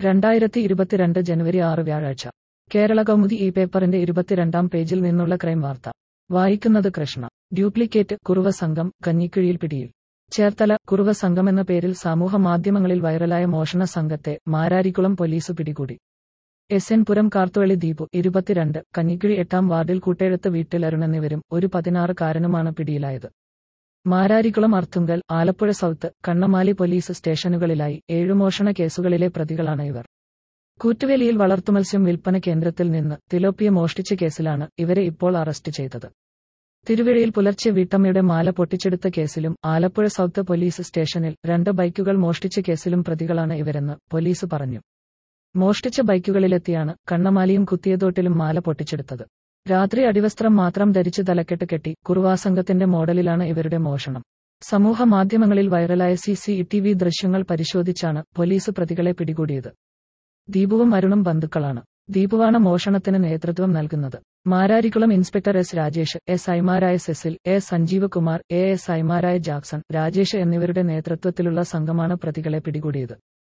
രണ്ടായിരത്തി ഇരുപത്തിരണ്ട് ജനുവരി ആറ് വ്യാഴാഴ്ച കേരള കൗമുദി ഈ പേപ്പറിന്റെ ഇരുപത്തിരണ്ടാം പേജിൽ നിന്നുള്ള ക്രൈം വാർത്ത വായിക്കുന്നത് കൃഷ്ണ ഡ്യൂപ്ലിക്കേറ്റ് കുറുവ സംഘം കഞ്ഞിക്കുഴിയിൽ പിടിയിൽ ചേർത്തല കുറുവ സംഘമെന്ന പേരിൽ സമൂഹ മാധ്യമങ്ങളിൽ വൈറലായ മോഷണ സംഘത്തെ മാരാരിക്കുളം പോലീസ് പിടികൂടി എസ് എൻ പുരം കാർത്തുവള്ളി ദീപു ഇരുപത്തിരണ്ട് കഞ്ഞിക്കുഴി എട്ടാം വാർഡിൽ കൂട്ടെഴുത്ത് വീട്ടിൽ അരുൺ എന്നിവരും ഒരു പതിനാറുകാരനുമാണ് പിടിയിലായത് മാരാരിക്കുളം അർത്തുങ്കൽ ആലപ്പുഴ സൗത്ത് കണ്ണമാലി പോലീസ് സ്റ്റേഷനുകളിലായി ഏഴു മോഷണ കേസുകളിലെ പ്രതികളാണ് ഇവർ കൂറ്റുവേലിയിൽ വളർത്തുമത്സ്യം വിൽപ്പന കേന്ദ്രത്തിൽ നിന്ന് തിലോപ്പിയ മോഷ്ടിച്ച കേസിലാണ് ഇവരെ ഇപ്പോൾ അറസ്റ്റ് ചെയ്തത് തിരുവഴിയിൽ പുലർച്ചെ വീട്ടമ്മയുടെ മാല പൊട്ടിച്ചെടുത്ത കേസിലും ആലപ്പുഴ സൗത്ത് പോലീസ് സ്റ്റേഷനിൽ രണ്ട് ബൈക്കുകൾ മോഷ്ടിച്ച കേസിലും പ്രതികളാണ് ഇവരെന്ന് പോലീസ് പറഞ്ഞു മോഷ്ടിച്ച ബൈക്കുകളിലെത്തിയാണ് കണ്ണമാലിയും കുത്തിയതോട്ടിലും മാല പൊട്ടിച്ചെടുത്തത് രാത്രി അടിവസ്ത്രം മാത്രം ധരിച്ച് തലക്കെട്ട് കെട്ടി കുറുവാസംഘത്തിന്റെ മോഡലിലാണ് ഇവരുടെ മോഷണം സമൂഹ മാധ്യമങ്ങളിൽ വൈറലായ സി സി ടി വി ദൃശ്യങ്ങൾ പരിശോധിച്ചാണ് പോലീസ് പ്രതികളെ പിടികൂടിയത് ദീപുവും അരുണും ബന്ധുക്കളാണ് ദീപുവാണ് മോഷണത്തിന് നേതൃത്വം നൽകുന്നത് Mararikulam inspector S Rajesh S ഐമാരായ Cecil A Sanjeev Kumar A S ഐമാരായ ജാക്സൺ രാജേഷ് എന്നിവരുടെ നേതൃത്വത്തിലുള്ള സംഘമാണ് പ്രതികളെ പിടികൂടിയത്